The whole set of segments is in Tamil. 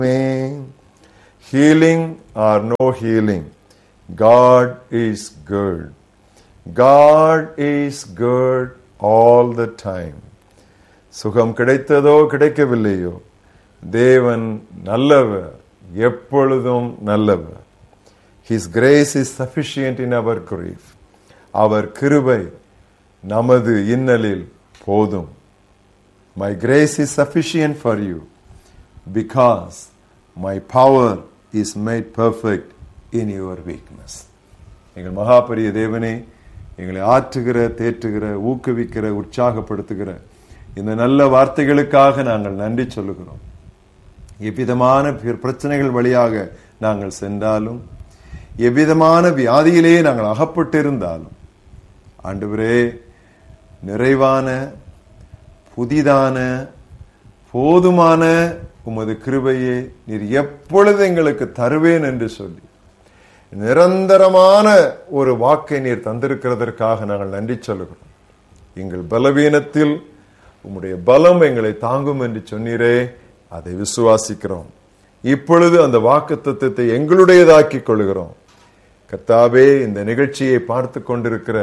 Healing or no healing, God is good. God is good all the time. சுகம் கிடைத்ததோ கிடைக்கவில்லையோ தேவன் நல்லவர் எப்பொழுதும் நல்லவர் His grace is sufficient in our grief. அவர் கிருபை நமது இன்னலில் போதும் My grace is sufficient for you because my power is made perfect in your weakness. எங்கள் மகாபரிய தேவனே எங்களை ஆற்றுகிற தேற்றுகிற ஊக்குவிக்கிற உற்சாகப்படுத்துகிற இந்த நல்ல வார்த்தைகளுக்காக நாங்கள் நன்றி சொல்லுகிறோம் எவ்விதமான பிற- பிரச்சனைகள் வழியாக நாங்கள் சென்றாலும் எவ்விதமான வியாதியிலே நாங்கள் அகப்பட்டிருந்தாலும் ஆண்டவரே நிறைவான புதிதான போதுமான உமது கிருபையை நீர் எப்பொழுது எங்களுக்கு தருவேன் என்று சொல்லி நிரந்தரமான ஒரு வாக்கை நீர் தந்திருக்கிறதற்காக நாங்கள் நன்றி சொல்லுகிறோம் எங்கள் பலவீனத்தில் உம்முடைய பலம் எங்களை தாங்கும் என்று சொன்னீரே அதை விசுவாசிக்கிறோம் இப்பொழுது அந்த வாக்கு தத்துவத்தை எங்களுடையதாக்கிக் கொள்கிறோம் கர்த்தாவே இந்த நிகழ்ச்சியை பார்த்து கொண்டிருக்கிற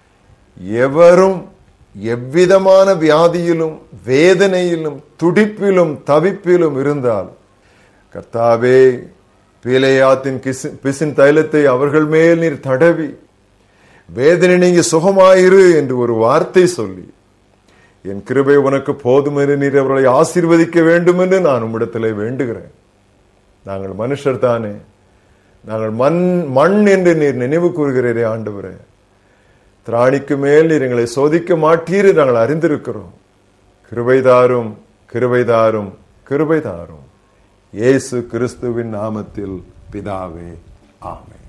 எவரும் எவ்விதமான வியாதியிலும் வேதனையிலும் துடிப்பிலும் தவிப்பிலும் இருந்தால் கர்த்தாவே பீலையாத்தின் கிசு- பிசின் தைலத்தை அவர்கள் மேல் நீர் தடவி வேதனை நீங்க சுகமாயிரு என்று ஒரு வார்த்தை சொல்லி என் கிருபை உனக்கு போதும் என்று நீர் அவர்களை ஆசீர்வதிக்க வேண்டும் என்று நான் உம்மிடத்திலே வேண்டுகிறேன் நாங்கள் மனுஷர் தானே நாங்கள் மண் மண் என்று நீர் நினைவு கூறுகிறீரே ஆண்டவரே திராணிக்கு மேல் நீர் எங்களை சோதிக்க மாட்டீர் என்று நாங்கள் அறிந்திருக்கிறோம் கிருபைதாரும் கிருபைதாரும் கிருபைதாரும் இயேசு கிறிஸ்துவின் நாமத்தில் பிதாவே ஆமென்